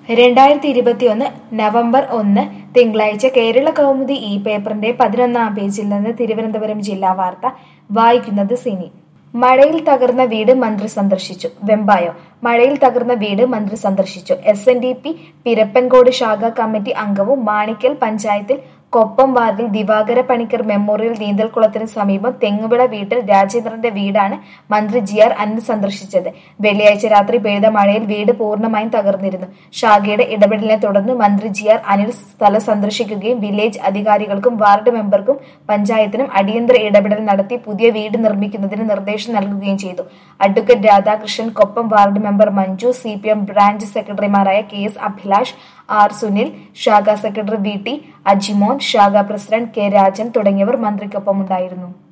രണ്ടായിരത്തി ഇരുപത്തിയൊന്ന് നവംബർ ഒന്ന് തിങ്കളാഴ്ച കേരള കൗമുദി ഈ പേപ്പറിന്റെ പതിനൊന്നാം പേജിൽ നിന്ന് തിരുവനന്തപുരം ജില്ലാ വാർത്ത വായിക്കുന്നത് സിനി മഴയിൽ തകർന്ന വീട് മന്ത്രി സന്ദർശിച്ചു വെമ്പായോ മഴയിൽ തകർന്ന വീട് മന്ത്രി സന്ദർശിച്ചു എസ് എൻ ഡി പി പിരപ്പൻകോട് ശാഖാ കമ്മിറ്റി അംഗവും മാണിക്കൽ പഞ്ചായത്തിൽ കൊപ്പം വാർഡിൽ ദിവാകര പണിക്കർ മെമ്മോറിയൽ നീന്തൽക്കുളത്തിന് സമീപം തെങ്ങുവിള വീട്ടിൽ രാജേന്ദ്രന്റെ വീടാണ് മന്ത്രി ജി ആർ അനിൽ സന്ദർശിച്ചത് വെള്ളിയാഴ്ച രാത്രി പെയ്ത മഴയിൽ വീട് പൂർണ്ണമായും തകർന്നിരുന്നു ശാഖയുടെ ഇടപെടലിനെ തുടർന്ന് മന്ത്രി ജി ആർ അനിൽ സ്ഥലം സന്ദർശിക്കുകയും വില്ലേജ് അധികാരികൾക്കും വാർഡ് മെമ്പർക്കും പഞ്ചായത്തിനും അടിയന്തര ഇടപെടൽ നടത്തി പുതിയ വീട് നിർമ്മിക്കുന്നതിന് നിർദ്ദേശം നൽകുകയും ചെയ്തു advocate Radhakrishnan Koppam ward member Manju C P M branch സെക്രട്ടറിമാരായ K S Abhilash R Sunil ശാഖാ സെക്രട്ടറി വി ടി അജിമോൻ ശാഖാ പ്രസിഡന്റ് കെ രാജൻ തുടങ്ങിയവർ മന്ത്രിക്കൊപ്പമുണ്ടായിരുന്നു